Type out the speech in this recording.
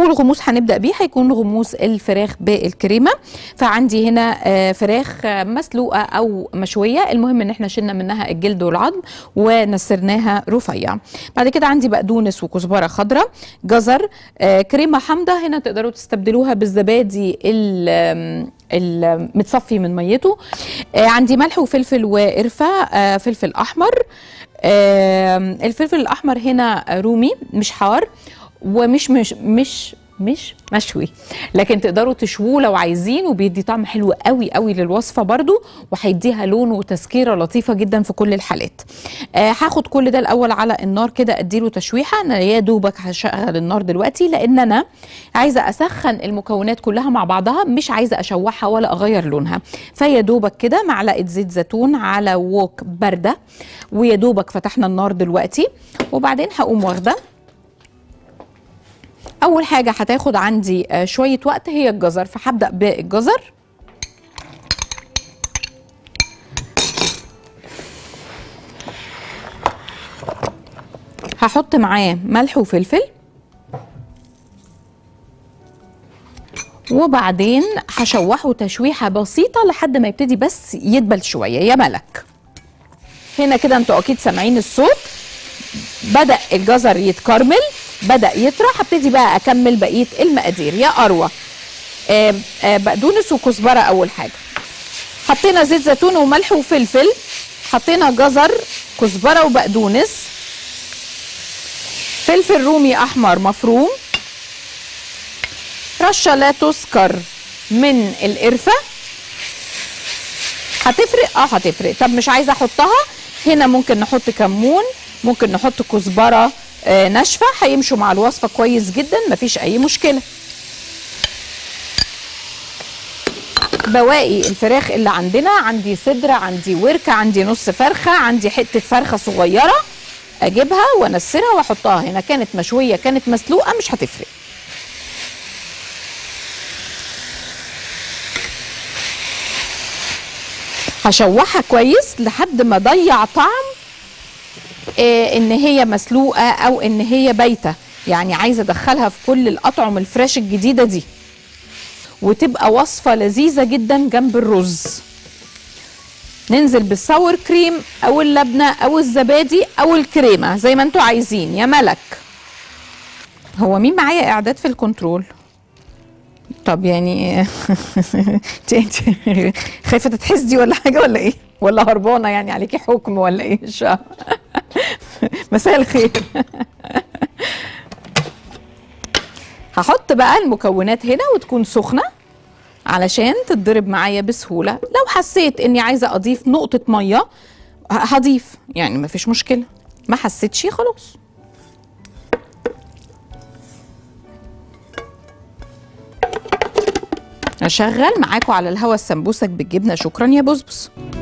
اول غموس هنبدا بيه هيكون غموس الفراخ بالكريمه فعندي هنا آه، فراخ آه، مسلوقه او مشويه المهم ان احنا شلنا منها الجلد والعظم ونسرناها رفيع بعد كده عندي بقدونس وكزبره خضراء جزر آه، كريمه حامضه هنا تقدروا تستبدلوها بالزبادي ال- آم، المتصفي من ميته آه، عندي ملح وفلفل وقرفه آه، فلفل احمر آم، الفلفل الاحمر هنا رومي مش حار ومش مش مش مش مشوي لكن تقدروا تشووه لو عايزين وبيدي طعم حلو قوي قوي للوصفه برضو وهيديها لون وتسكيره لطيفه جدا في كل الحالات آه هاخد كل ده الاول على النار كده اديله تشويحه انا يا دوبك هشغل النار دلوقتي لان انا عايزه اسخن المكونات كلها مع بعضها مش عايزه اشوحها ولا اغير لونها فيا دوبك كده معلقه زيت زيتون على ووك بارده ويا دوبك فتحنا النار دلوقتي وبعدين هقوم واخده اول حاجه هتاخد عندي آه، شويه وقت هي الجزر فهبدا بالجزر هحط معاه ملح وفلفل وبعدين هشوحه تشويحه بسيطه لحد ما يبتدي بس يدبل شويه يا ملك هنا كده انتوا اكيد سامعين الصوت بدا الجزر يتكرمل بدا يطرى هبتدي بقى اكمل بقيه المقادير يا اروى آه، آه، بقدونس وكزبره اول حاجه حطينا زيت زيتون وملح وفلفل حطينا جزر كزبره وبقدونس فلفل رومي احمر مفروم رشه لا تذكر من القرفه هتفرق اه هتفرق طب مش عايزه احطها هنا ممكن نحط كمون ممكن نحط كزبره آه ناشفه هيمشوا مع الوصفه كويس جدا مفيش اي مشكله بواقي الفراخ اللي عندنا عندي صدر عندي وركه عندي نص فرخه عندي حته فرخه صغيره اجيبها وانسرها واحطها هنا كانت مشويه كانت مسلوقه مش هتفرق هشوحها كويس لحد ما اضيع طعم آه ان هي مسلوقه او ان هي بايته يعني عايزه ادخلها في كل الاطعم الفريش الجديده دي وتبقى وصفه لذيذه جدا جنب الرز ننزل بالساور كريم او اللبنه او الزبادي او الكريمه زي ما انتوا عايزين يا ملك هو مين معايا اعداد في الكنترول طب يعني انت انت خايفه تتحسدي ولا حاجه ولا ايه ولا هربانه يعني عليكي حكم ولا ايه مش فاهمة. مساء الخير هحط بقى المكونات هنا وتكون سخنه علشان تتضرب معايا بسهوله لو حسيت اني عايزه اضيف نقطه ميه ه- هضيف يعني مفيش مشكله ما حسيتش خلاص اشغل معاكم على الهوا السمبوسك بالجبنه شكرا يا بسبس